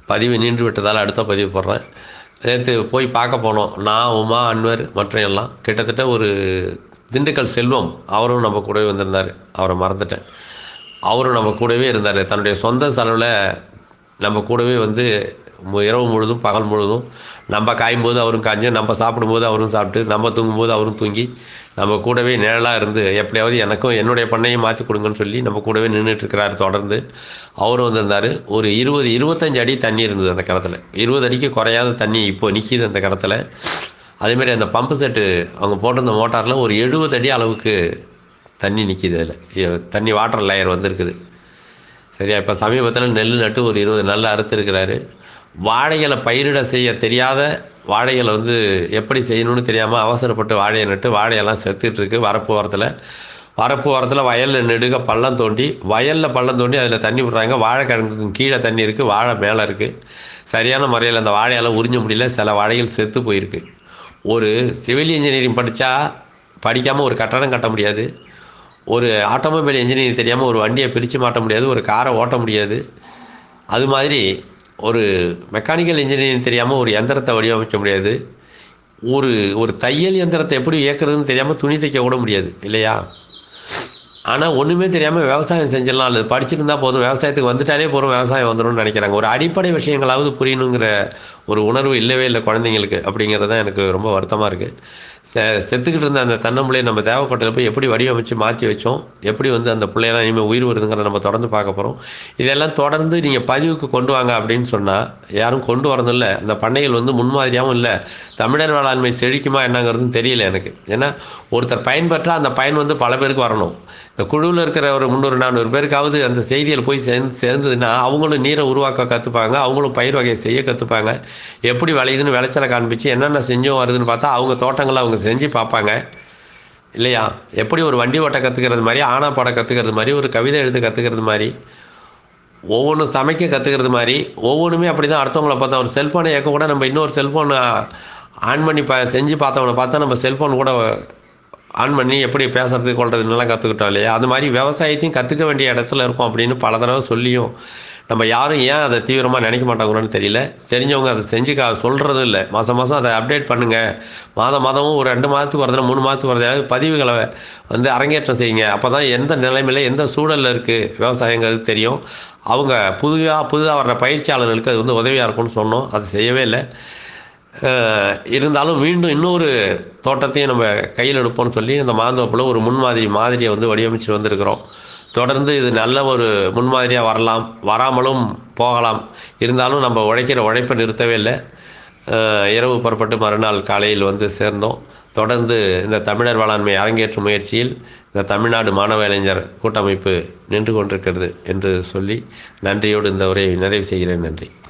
பதிவு நின்று விட்டதால் அடுத்த பதிவு போடுறேன் நேற்று போய் பார்க்க போனோம் நான் உமா அன்வர் மற்ற எல்லாம் கிட்டத்தட்ட ஒரு திண்டுக்கல் செல்வம் அவரும் நம்ம கூடவே வந்திருந்தார் அவரை மறந்துட்டேன் அவரும் நம்ம கூடவே இருந்தார் தன்னுடைய சொந்த செலவில் நம்ம கூடவே வந்து மு- இரவு முழுதும் பகல் முழுதும் நம்ம காயும் போது அவரும் காய்ஞ்சு நம்ம சாப்பிடும்போது அவரும் சாப்பிட்டு நம்ம தூங்கும்போது அவரும் தூங்கி நம்ம கூடவே நிழலாக இருந்து எப்படியாவது எனக்கும் என்னுடைய பண்ணையும் மாற்றி கொடுங்கன்னு சொல்லி நம்ம கூடவே நின்றுட்டு இருக்கிறாரு தொடர்ந்து அவரும் வந்திருந்தார் ஒரு இருபது இருபத்தஞ்சு அடி தண்ணி இருந்தது அந்த கிணத்துல இருபது அடிக்கு குறையாத தண்ணி இப்போ நிற்கிது அந்த கிணத்துல அதேமாரி அந்த பம்பு செட்டு அவங்க போட்டிருந்த மோட்டாரில் ஒரு எழுபது அடி அளவுக்கு தண்ணி நிற்கிது அதில் தண்ணி வாட்டர் லேயர் வந்திருக்குது சரியா இப்போ சமீபத்தில் நெல் நட்டு ஒரு இருபது நெல் அறுத்துருக்கிறாரு வாழைகளை பயிரிட செய்ய தெரியாத வாழைகளை வந்து எப்படி செய்யணும்னு தெரியாமல் அவசரப்பட்டு வாழையை நட்டு வாழையெல்லாம் செத்துட்டு இருக்கு வரப்பு ஓரத்தில் வரப்பு ஓரத்தில் வயலில் நெடுக பள்ளம் தோண்டி வயலில் பள்ளம் தோண்டி அதில் தண்ணி விட்றாங்க வாழைக்கிழங்குக்கு கீழே தண்ணி இருக்குது வாழை மேலே இருக்குது சரியான முறையில் அந்த வாழையெல்லாம் உறிஞ்ச முடியல சில வாழைகள் செத்து போயிருக்கு ஒரு சிவில் இன்ஜினியரிங் படித்தா படிக்காமல் ஒரு கட்டடம் கட்ட முடியாது ஒரு ஆட்டோமொபைல் இன்ஜினியரிங் தெரியாமல் ஒரு வண்டியை பிரித்து மாட்ட முடியாது ஒரு காரை ஓட்ட முடியாது அது மாதிரி ஒரு மெக்கானிக்கல் இன்ஜினியரிங் தெரியாமல் ஒரு எந்திரத்தை வடிவமைக்க முடியாது ஒரு ஒரு தையல் எந்திரத்தை எப்படி இயக்குறதுன்னு தெரியாமல் துணி தைக்க கூட முடியாது இல்லையா ஆனால் ஒன்றுமே தெரியாமல் விவசாயம் செஞ்சிடலாம் அல்லது படிச்சிருந்தா போதும் விவசாயத்துக்கு வந்துட்டாலே போதும் விவசாயம் வந்துடும்னு நினைக்கிறாங்க ஒரு அடிப்படை விஷயங்களாவது புரியணுங்கிற ஒரு உணர்வு இல்லவே இல்லை குழந்தைங்களுக்கு அப்படிங்கிறது தான் எனக்கு ரொம்ப வருத்தமாக இருக்குது செ செத்துக்கிட்டு இருந்த அந்த தென்னம்பிள்ளையை நம்ம தேவைப்பட்டதை போய் எப்படி வடிவமைச்சு மாற்றி வச்சோம் எப்படி வந்து அந்த பிள்ளையெல்லாம் இனிமேல் உயிர் வருதுங்கிறத நம்ம தொடர்ந்து பார்க்க போகிறோம் இதெல்லாம் தொடர்ந்து நீங்கள் பதிவுக்கு கொண்டு வாங்க அப்படின்னு சொன்னால் யாரும் கொண்டு வரதும் இல்லை அந்த பண்ணைகள் வந்து முன்மாதிரியாகவும் இல்லை தமிழர் வேளாண்மை செழிக்குமா என்னங்கிறதும் தெரியல எனக்கு ஏன்னா ஒருத்தர் பயன்பெற்றால் அந்த பயன் வந்து பல பேருக்கு வரணும் இந்த குழுவில் இருக்கிற ஒரு முந்நூறு நானூறு பேருக்காவது அந்த செய்திகள் போய் சேர்ந்து சேர்ந்ததுன்னா அவங்களும் நீரை உருவாக்க கற்றுப்பாங்க அவங்களும் பயிர் வகையை செய்ய கற்றுப்பாங்க எப்படி விளையுதுன்னு விளைச்சலை காண்பிச்சு என்னென்ன செஞ்சோம் வருதுன்னு பார்த்தா அவங்க தோட்டங்களை அவங்க செஞ்சு பார்ப்பாங்க இல்லையா எப்படி ஒரு வண்டி ஓட்ட கற்றுக்கிறது மாதிரி ஆனா பாட கற்றுக்கிறது மாதிரி ஒரு கவிதை எழுத கற்றுக்கிறது மாதிரி ஒவ்வொன்றும் சமைக்க கற்றுக்கிறது மாதிரி ஒவ்வொன்றுமே அப்படி தான் அடுத்தவங்கள பார்த்தா ஒரு செல்ஃபோனை இயக்க கூட நம்ம இன்னொரு செல்ஃபோன் ஆன் பண்ணி பா செஞ்சு பார்த்தவனை பார்த்தா நம்ம செல்ஃபோன் கூட ஆன் பண்ணி எப்படி பேசுறது கொள்றதுன்னெல்லாம் கற்றுக்கிட்டோம் இல்லையா அது மாதிரி விவசாயத்தையும் கற்றுக்க வேண்டிய இடத்துல இருக்கும் அப்படின்னு பல தடவை சொல்லியும் நம்ம யாரும் ஏன் அதை தீவிரமாக நினைக்க மாட்டாங்கன்னு தெரியல தெரிஞ்சவங்க அதை செஞ்சு கா சொல்கிறதும் இல்லை மாதம் மாதம் அதை அப்டேட் பண்ணுங்கள் மாதம் மாதமும் ஒரு ரெண்டு மாதத்துக்கு ஒரு தடவை மூணு மாதத்துக்கு ஒரு தடவை பதிவுகளை வந்து அரங்கேற்றம் செய்யுங்க அப்போ தான் எந்த நிலைமையில் எந்த சூழலில் இருக்குது விவசாயங்கிறது தெரியும் அவங்க புதுதாக புதுதாக வர்ற பயிற்சியாளர்களுக்கு அது வந்து உதவியாக இருக்கும்னு சொன்னோம் அது செய்யவே இல்லை அஹ் இருந்தாலும் மீண்டும் இன்னொரு தோட்டத்தையும் நம்ம கையில் எடுப்போம்னு சொல்லி இந்த மாந்தோப்பில் ஒரு முன்மாதிரி மாதிரியை வந்து வடிவமைச்சு வந்திருக்கிறோம் தொடர்ந்து இது நல்ல ஒரு முன்மாதிரியாக வரலாம் வராமலும் போகலாம் இருந்தாலும் நம்ம உழைக்கிற உழைப்பை நிறுத்தவே இல்லை அஹ் இரவு புறப்பட்டு மறுநாள் காலையில் வந்து சேர்ந்தோம் தொடர்ந்து இந்த தமிழர் வேளாண்மை அரங்கேற்றும் முயற்சியில் இந்த தமிழ்நாடு மாணவ இளைஞர் கூட்டமைப்பு நின்று கொண்டிருக்கிறது என்று சொல்லி நன்றியோடு இந்த உரையை நிறைவு செய்கிறேன் நன்றி